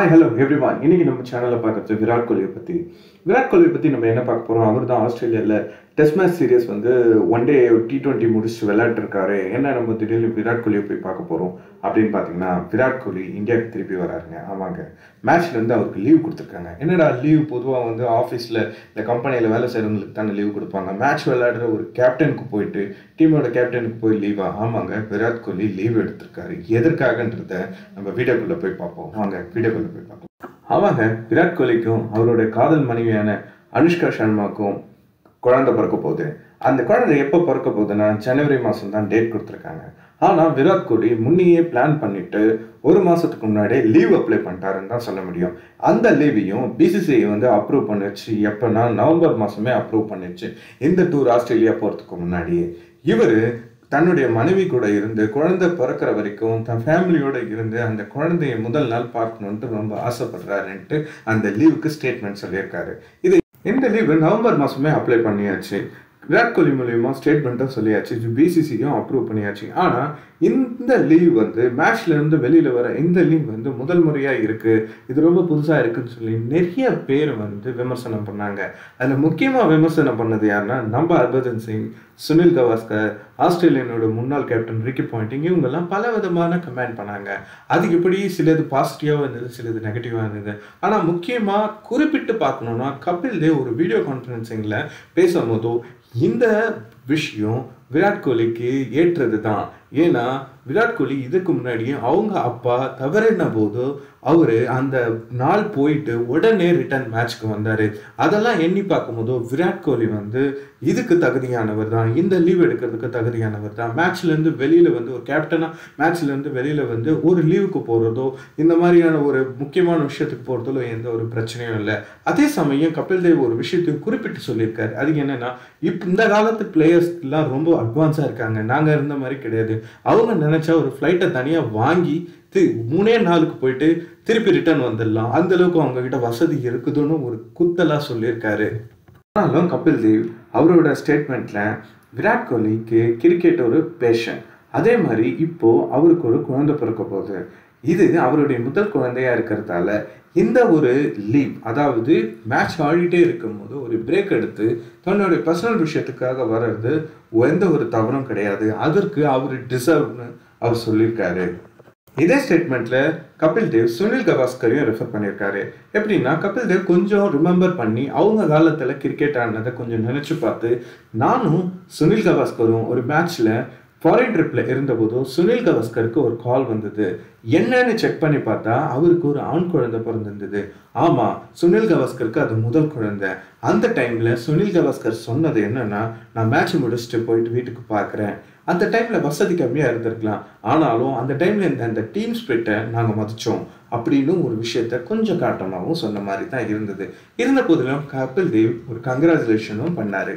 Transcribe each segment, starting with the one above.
Hi hello everyone இன்னைக்கு நம்ம சேனலில் பார்க்கறது விராட் கோலியை பற்றி விராட் கோலியை பற்றி நம்ம என்ன பார்க்க போகிறோம் அவர் தான் ஆஸ்திரேலியாவில் டெஸ்ட் மேட்ச் சீரியஸ் வந்து ஒன் டே டி டுவெண்ட்டி முடிச்சுட்டு விளையாட்டுருக்காரு என்ன நம்ம திடீர்னு விராட் கோலியை போய் பார்க்க போகிறோம் அப்படின்னு பார்த்தீங்கன்னா விராட் கோலி இந்தியாவுக்கு திருப்பி வராருங்க ஆமாங்க மேட்ச்லேருந்து அவருக்கு லீவ் கொடுத்துருக்காங்க என்னடா லீவ் பொதுவாக வந்து ஆஃபீஸில் இல்லை கம்பெனியில் வேலை செய்கிறவங்களுக்கு தானே லீவ் கொடுப்பாங்க மேட்ச் விளையாடுற ஒரு கேப்டனுக்கு போயிட்டு டீமோட கேப்டனுக்கு போய் லீவா ஆமாங்க விராட் கோலி லீவ் எடுத்திருக்காரு எதற்காகன்றத நம்ம வீடியோக்குள்ளே போய் பார்ப்போம் வாங்க வீடியோக்குள்ளே போய் பார்ப்போம் ஆமாங்க விராட் கோலிக்கும் அவருடைய காதல் மனைவியான அனுஷ்கா சர்மாக்கும் குழந்தை பிறக்க போகுது அந்த குழந்தை எப்போ பிறக்க போகுதுன்னா ஜனவரி மாதம் தான் டேட் கொடுத்துருக்காங்க ஆனால் விராட் கோலி முன்னையே பிளான் பண்ணிட்டு ஒரு மாதத்துக்கு முன்னாடியே லீவ் அப்ளை பண்ணிட்டாருன்னு தான் சொல்ல முடியும் அந்த லீவையும் பிசிசிஐ வந்து அப்ரூவ் பண்ணிச்சு எப்போனா நவம்பர் மாதமே அப்ரூவ் பண்ணிச்சு இந்த டூர் ஆஸ்திரேலியா போகிறதுக்கு முன்னாடியே இவர் தன்னுடைய மனைவி கூட இருந்து குழந்தை பிறக்கிற வரைக்கும் தன் ஃபேமிலியோட இருந்து அந்த குழந்தைய முதல் நாள் பார்க்கணுன்ட்டு ரொம்ப ஆசைப்படுறாருன்ட்டு அந்த லீவுக்கு ஸ்டேட்மெண்ட் சொல்லியிருக்காரு இது இந்த லீவு நவம்பர் மாதமே அப்ளை பண்ணியாச்சு விராட் கோலி மூலியமா ஸ்டேட்மெண்ட்டும் சொல்லியாச்சு பிசிசியும் அப்ரூவ் பண்ணியாச்சு ஆனால் இந்த லீவ் வந்து மேட்ச்ல இருந்து வெளியில வர இந்த லீவ் வந்து முதல் முறையா இருக்கு இது ரொம்ப புதுசா இருக்குன்னு சொல்லி நிறைய பேர் வந்து விமர்சனம் பண்ணாங்க அதுல முக்கியமா விமர்சனம் பண்ணது யாருன்னா நம்ம ஹர்பஜன் சிங் சுனில் கவாஸ்கர் ஆஸ்திரேலியனோட முன்னாள் கேப்டன் ரிக்கி பாயிண்டிங் இவங்கெல்லாம் பல விதமான கமெண்ட் பண்ணாங்க அது இப்படி சிலது பாசிட்டிவாக இருந்தது சிலது நெகட்டிவாக இருந்தது ஆனால் முக்கியமாக குறிப்பிட்டு பார்க்கணுன்னா கபில் தேவ் ஒரு வீடியோ கான்ஃபரன்சிங்கில் பேசும்போதோ இந்த விஷயம் விராட் கோலிக்கு ஏற்றது தான் ஏன்னா விராட் கோலி இதுக்கு முன்னாடியே அவங்க அப்பா தவறின போது அவர் அந்த நாள் போயிட்டு உடனே ரிட்டர்ன் மேட்ச்க்கு வந்தார் அதெல்லாம் எண்ணி பார்க்கும்போதோ விராட் கோலி வந்து இதுக்கு தகுதியானவர் தான் இந்த லீவ் எடுக்கிறதுக்கு தகுதியானவர் தான் மேட்ச்லேருந்து வெளியில் வந்து ஒரு கேப்டனாக மேட்ச்லேருந்து வெளியில் வந்து ஒரு லீவுக்கு போகிறதோ இந்த மாதிரியான ஒரு முக்கியமான விஷயத்துக்கு போகிறதுல எந்த ஒரு பிரச்சனையும் இல்லை அதே சமயம் கபில் தேவ் ஒரு விஷயத்தையும் குறிப்பிட்டு சொல்லியிருக்காரு அது என்னன்னா இப்போ இந்த காலத்து பிளேயர்ஸ்லாம் ரொம்ப அட்வான்ஸாக இருக்காங்க நாங்கள் இருந்த மாதிரி கிடையாது அவங்க நினச்சா ஒரு ஃப்ளைட்டை தனியாக வாங்கி மூணே நாளுக்கு போயிட்டு திருப்பி ரிட்டர்ன் வந்துடலாம் அந்த அளவுக்கு அவங்க கிட்ட வசதி இருக்குதுன்னு ஒரு குத்தலா சொல்லியிருக்காரு ஆனாலும் கபில் தேவ் அவரோட ஸ்டேட்மெண்ட்ல விராட் கோலிக்கு கிரிக்கெட் ஒரு பேஷன் அதே மாதிரி இப்போ அவருக்கு ஒரு குழந்தை பிறக்க போகுது இது அவருடைய முதல் குழந்தையா இருக்கிறதால இந்த ஒரு லீவ் அதாவது மேட்ச் ஆடிட்டே இருக்கும்போது ஒரு பிரேக் எடுத்து தன்னுடைய பர்சனல் விஷயத்துக்காக வர்றது எந்த ஒரு தவறும் கிடையாது அதற்கு அவர் டிசர்வ்னு அவர் சொல்லியிருக்காரு இதே ஸ்டேட்மெண்ட்ல கபில் தேவ் சுனில் கவாஸ்கரையும் ரெஃபர் பண்ணியிருக்காரு எப்படின்னா கபில் தேவ் கொஞ்சம் ரிமெம்பர் பண்ணி அவங்க காலத்தில் கிரிக்கெட் ஆடினதை கொஞ்சம் நினைச்சு பார்த்து நானும் சுனில் கவாஸ்கரும் ஒரு மேட்ச்ல ஃபாரின் ட்ரிப்ல இருந்தபோது சுனில் கவாஸ்கருக்கு ஒரு கால் வந்தது என்னன்னு செக் பண்ணி பார்த்தா அவருக்கு ஒரு ஆண் குழந்தை பிறந்திருந்தது ஆமா சுனில் கவாஸ்கருக்கு அது முதல் குழந்தை அந்த டைம்ல சுனில் கவாஸ்கர் சொன்னது என்னன்னா நான் மேட்ச் முடிச்சுட்டு போயிட்டு வீட்டுக்கு பார்க்குறேன் அந்த டைம்ல வசதி கம்மியா இருந்திருக்கலாம் ஆனாலும் அந்த டைம்ல இந்த அந்த டீம் ஸ்பிரிட்டை நாங்க மதிச்சோம் அப்படின்னு ஒரு விஷயத்த கொஞ்சம் காட்டமாகவும் சொன்ன மாதிரி தான் இருந்தது இருந்த போதிலும் கபில் தேவ் ஒரு கங்க்ராச்சுலேஷனும் பண்ணாரு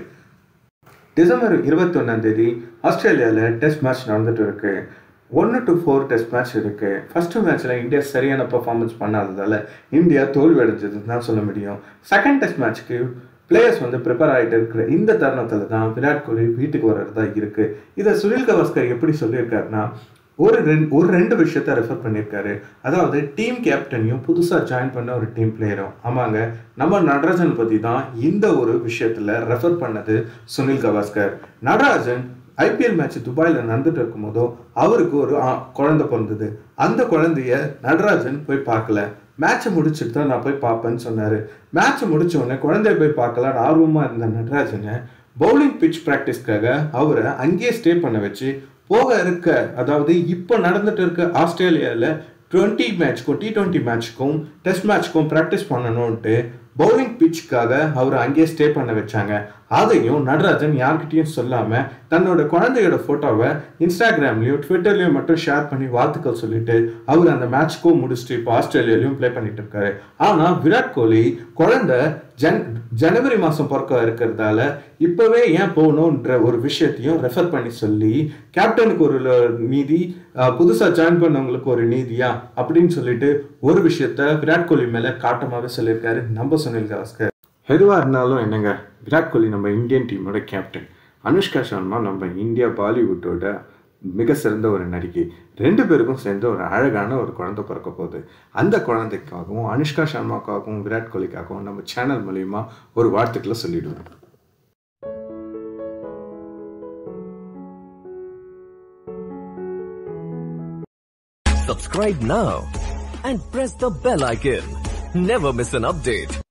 டிசம்பர் இருபத்தி ஒன்றாம் தேதி ஆஸ்திரேலியாவில் டெஸ்ட் மேட்ச் நடந்துட்டு இருக்கு ஒன்று டு ஃபோர் டெஸ்ட் மேட்ச் இருக்கு ஃபர்ஸ்ட் மேட்ச்ல இந்தியா சரியான பர்ஃபார்மன்ஸ் பண்ணாததால இந்தியா தோல்வி அடைஞ்சதுன்னு தான் சொல்ல முடியும் செகண்ட் டெஸ்ட் மேட்ச்க்கு பிளேயர்ஸ் வந்து ப்ரிப்பேர் ஆகிட்டு இருக்கிற இந்த தருணத்தில் தான் விராட் கோலி வீட்டுக்கு வர்றதா இருக்கு இதை சுனில் கவாஸ்கர் எப்படி சொல்லியிருக்காருன்னா ஒரு ரெண்டு ஒரு ரெண்டு விஷயத்த ரெஃபர் பண்ணியிருக்காரு அதாவது டீம் கேப்டனையும் புதுசாக ஜாயின் பண்ண ஒரு டீம் பிளேயரும் ஆமாங்க நம்ம நடராஜன் பற்றி தான் இந்த ஒரு விஷயத்தில் ரெஃபர் பண்ணது சுனில் கவாஸ்கர் நடராஜன் ஐபிஎல் மேட்ச் துபாயில் நடந்துட்டு இருக்கும்போதோ அவருக்கு ஒரு குழந்தை பிறந்தது அந்த குழந்தைய நடராஜன் போய் பார்க்கல மேட்சை முடிச்சுட்டு தான் நான் போய் பார்ப்பேன்னு சொன்னார் மேட்சை முடிச்ச உடனே குழந்தைய போய் பார்க்கலான்னு ஆர்வமாக இருந்த நடராஜனை பவுலிங் பிச் ப்ராக்டிஸ்க்காக அவரை அங்கேயே ஸ்டே பண்ண வச்சு போக இருக்க அதாவது இப்போ நடந்துட்டு இருக்க ஆஸ்திரேலியாவில் டுவெண்ட்டி மேட்ச்க்கும் டி டுவெண்ட்டி மேட்ச்க்கும் டெஸ்ட் மேட்ச்க்கும் ப்ராக்டிஸ் பண்ணணும்ட்டு பவுலிங் பிச்சுக்காக அவர் அங்கேயே ஸ்டே பண்ண வச்சாங்க அதையும் நடராஜன் யார்கிட்டயும் சொல்லாம தன்னோட குழந்தையோட போட்டோவை இன்ஸ்டாகிராம்லயும் ட்விட்டர்லயும் மட்டும் ஷேர் பண்ணி வாழ்த்துக்கள் சொல்லிட்டு அவர் அந்த மேட்ச்க்கும் முடிச்சுட்டு இப்போ ஆஸ்திரேலியாலையும் ப்ளே பண்ணிட்டு இருக்காரு ஆனா விராட் கோலி குழந்தை ஜன் ஜனவரி மாதம் பிறக்க இருக்கிறதால இப்போவே ஏன் போகணுன்ற ஒரு விஷயத்தையும் ரெஃபர் பண்ணி சொல்லி கேப்டனுக்கு ஒரு நீதி புதுசாக ஜாயின் பண்ணவங்களுக்கு ஒரு நீதியா அப்படின்னு சொல்லிட்டு ஒரு விஷயத்த விராட் கோலி மேலே காட்டமாகவே சொல்லியிருக்காரு நம்ம சுனில் கவாஸ்கர் எதுவாக இருந்தாலும் என்னங்க விராட் கோலி நம்ம இந்தியன் டீமோட கேப்டன் அனுஷ்கா சர்மா நம்ம இந்தியா பாலிவுட்டோட மிக சிறந்த ஒரு நடிகை ரெண்டு பேருக்கும் சேர்ந்து ஒரு அழகான ஒரு குழந்தை பிறக்க போகுது அந்த குழந்தைக்காகவும் அனுஷ்கா சர்மாக்காகவும் விராட் கோலிக்காகவும் நம்ம சேனல் மூலியமா ஒரு வாழ்த்துக்களை சொல்லிடுவோம் Subscribe now and press the bell icon. Never miss an update.